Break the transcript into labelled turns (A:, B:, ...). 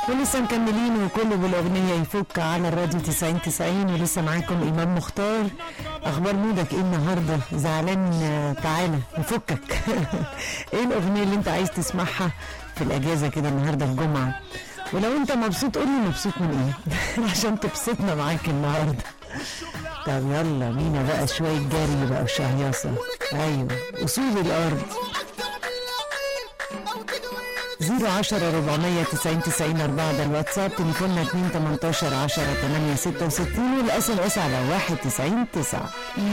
A: ولسه مكملين وكله بالاغنيه يفك على الراديو 90 90 ولسه معاكم امام مختار اخبار مودك ايه النهارده زعلان آه، تعالى نفكك ايه الاغنيه اللي انت عايز تسمعها في الاجازه كده النهارده الجمعه ولو انت مبسوط قول لي مبسوط من ايه عشان تبسطنا معاك النهارده طب يلا بينا بقى شويه جري بقى وشهيصه ايوه اصول الارض 010 490 90 4 ده الواتساب تليفوننا 2 18 10 8 66 والاس ام اس على 1 90 9